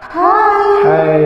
hi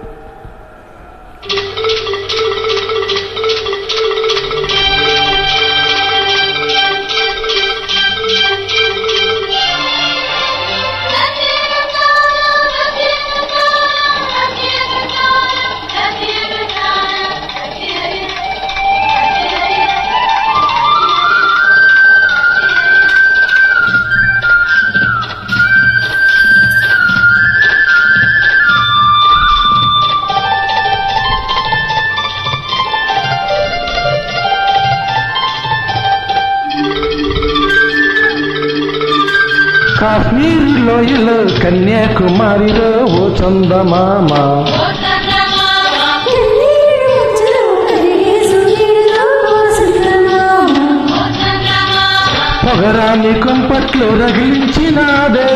Kashmir లోయలో కన్యాకుమారిలో ఓ చందమామ పొగరాన్ని కుంపట్లో రగిలించినాదే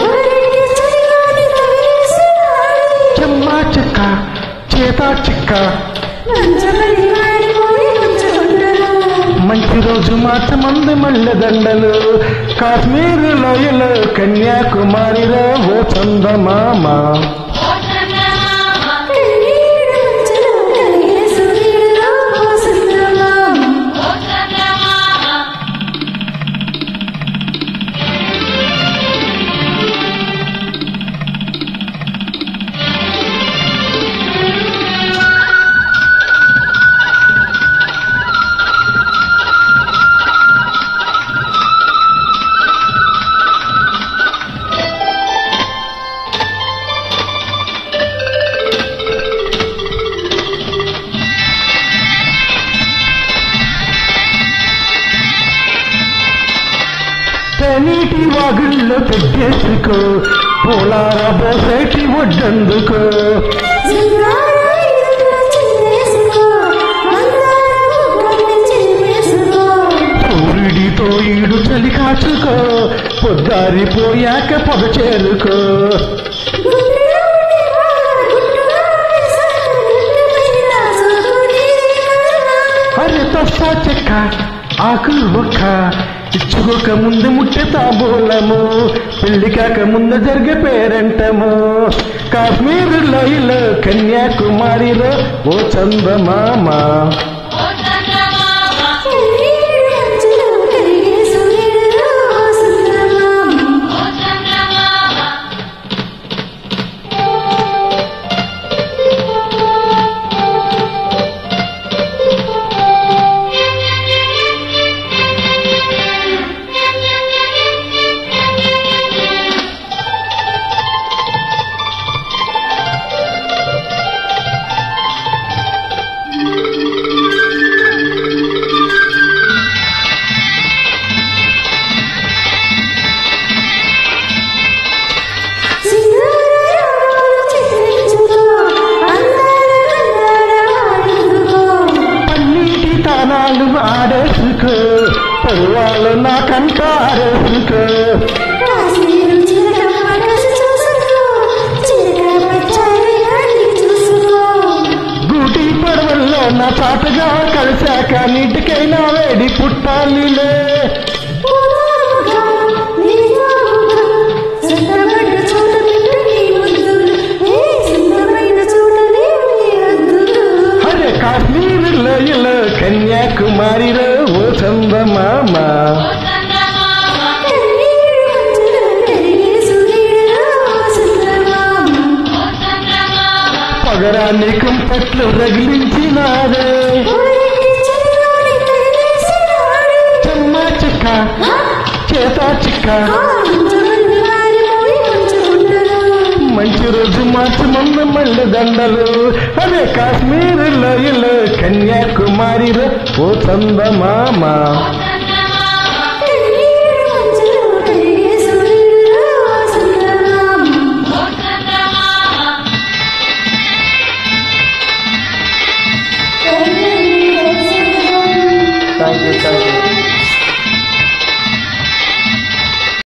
చెమ్మా చిక్క చేతా చిక్క మంచి రోజు మార్చమంది మల్లె దండలు కాశ్మీర్ లోయలో కన్యాకుమారిలో ఓ చందమామ నీటి వాగుల్లో పెద్దేసుకో పోలార బోసేటి ఒడ్డందుకో సూర్యుడితో ఈడు చలి కాచుకో పొద్దారిపోయాక పొగ చేరుకో అరే తస్సా చెక్క ఆకులు ఒక్క ఇచ్చుకోక ముందు ముట్టె తాబూలము పెళ్లి కాక ముందు జరిగే పేరంటము కాశ్మీర్ లోయలో కన్యాకుమారిలో ఓ చందమామ పన్నీటి తానాలు ఆడేసుకో పరువాలు నాకంట ఆడేసుకో గూటి పడవల్లో నా చాటగా కలిశాక నీటికైనా వేడి పుట్టాలిలే అరే కాశ్మీర్ లోయలో కన్యాకుమారిలో ఓ చందమామ పగరాన్ని కుంపట్లు రగిలించినారే చెమ్మా చిక్క చేతా చిక్క మంచి రోజు మార్చి మొన్న మల్లె దండలు అదే కాశ్మీర్ లోయలో కన్యాకుమారిలో ఓ చందమామ